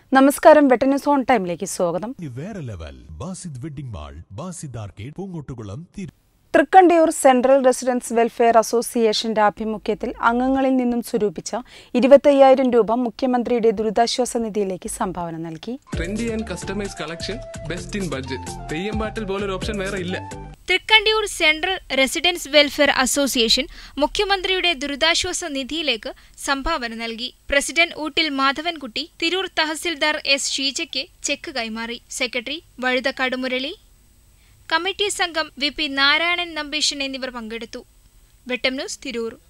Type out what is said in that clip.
നമസ്കാരം വെട്ടന്യൂസ് ഓൺ ടൈമിലേക്ക് സ്വാഗതം ഇനി വേറെ level Basid wedding mall Basid arcade Poongottukulam തിരു തൃക്കണ്ടിയൂർ സെൻട്രൽ റെസിഡൻസ് വെൽഫെയർ അസോസിയേഷന്റെ ആഭിമുഖ്യത്തിൽ അംഗങ്ങളിൽ നിന്നും സ്വരൂപിച്ച ഇരുപത്തയ്യായിരം രൂപ മുഖ്യമന്ത്രിയുടെ ദുരിതാശ്വാസ നിധിയിലേക്ക് സംഭാവന നൽകി trendy and customise collection best in budget Theyyam പാട്ടിൽ പോലൊരു ഓപ്ഷൻ വേറെ ഇല്ല Thrikkandiyur central residence welfare association മുഖ്യമന്ത്രിയുടെ ദുരിതാശ്വാസ നിധിയിലേക്ക് സംഭാവന നൽകി പ്രസിഡന്റ് ഊട്ടിൽ മാധവൻകുട്ടി തിരൂർ തഹസിൽദാർ എസ് ഷീജയ്ക്ക് ചെക്ക് കൈമാറി സെക്രട്ടറി വഴുതക്കാട് മുരളി കമ്മിറ്റി സംഘം വി പി നാരായണൻ നമ്പീശൻ എന്നിവർ പങ്കെടുത്തു വെട്ടം ന്യൂസ് തിരൂർ